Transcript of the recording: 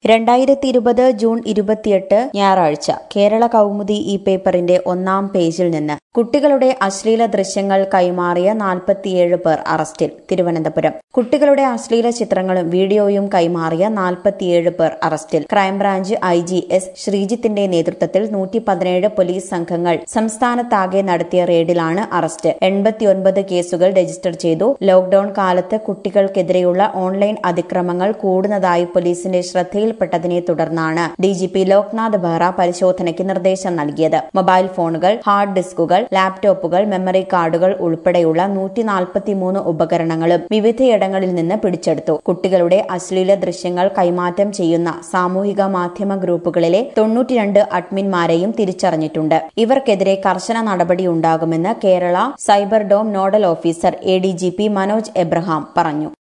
രണ്ടായിരത്തി ഇരുപത് ജൂൺ ഇരുപത്തിയെട്ട് ഞായറാഴ്ച കേരള കൗമുദി ഈ പേപ്പറിന്റെ ഒന്നാം പേജിൽ നിന്ന് കുട്ടികളുടെ അശ്ലീല ദൃശ്യങ്ങൾ കൈമാറിയ നാൽപ്പത്തിയേഴ് പേർ അറസ്റ്റിൽ തിരുവനന്തപുരം കുട്ടികളുടെ അശ്ലീല ചിത്രങ്ങളും വീഡിയോയും കൈമാറിയ നാൽപ്പത്തിയേഴ് പേർ അറസ്റ്റിൽ ക്രൈംബ്രാഞ്ച് ഐ ജി എസ് ശ്രീജിത്തിന്റെ നേതൃത്വത്തിൽ നൂറ്റി പതിനേഴ് പോലീസ് സംഘങ്ങൾ സംസ്ഥാനത്താകെ നടത്തിയ റെയ്ഡിലാണ് അറസ്റ്റ് എൺപത്തിയൊൻപത് കേസുകൾ രജിസ്റ്റർ ചെയ്തു ലോക്ഡൌൺ കാലത്ത് കുട്ടികൾക്കെതിരെയുള്ള ഓൺലൈൻ അതിക്രമങ്ങൾ കൂടുന്നതായി പോലീസിന്റെ ശ്രദ്ധയിൽപ്പെട്ടതിനെ തുടർന്നാണ് ഡിജിപി ലോക്നാഥ് ബെഹ്റ പരിശോധനയ്ക്ക് നിർദ്ദേശം നൽകിയത് മൊബൈൽ ഫോണുകൾ ഹാർഡ് ഡിസ്കുകൾ ലാപ്ടോപ്പുകൾ മെമ്മറി കാർഡുകൾ ഉൾപ്പെടെയുള്ള നൂറ്റി നാൽപ്പത്തിമൂന്ന് ഉപകരണങ്ങളും വിവിധയിടങ്ങളിൽ നിന്ന് പിടിച്ചെടുത്തു കുട്ടികളുടെ അശ്ലീല ദൃശ്യങ്ങൾ കൈമാറ്റം ചെയ്യുന്ന സാമൂഹിക മാധ്യമ ഗ്രൂപ്പുകളിലെ തൊണ്ണൂറ്റിരണ്ട് അഡ്മിൻമാരെയും തിരിച്ചറിഞ്ഞിട്ടുണ്ട് ഇവർക്കെതിരെ കർശന നടപടിയുണ്ടാകുമെന്ന് Kerala cyber dome nodal officer A D G P Manoj Abraham പറഞ്ഞു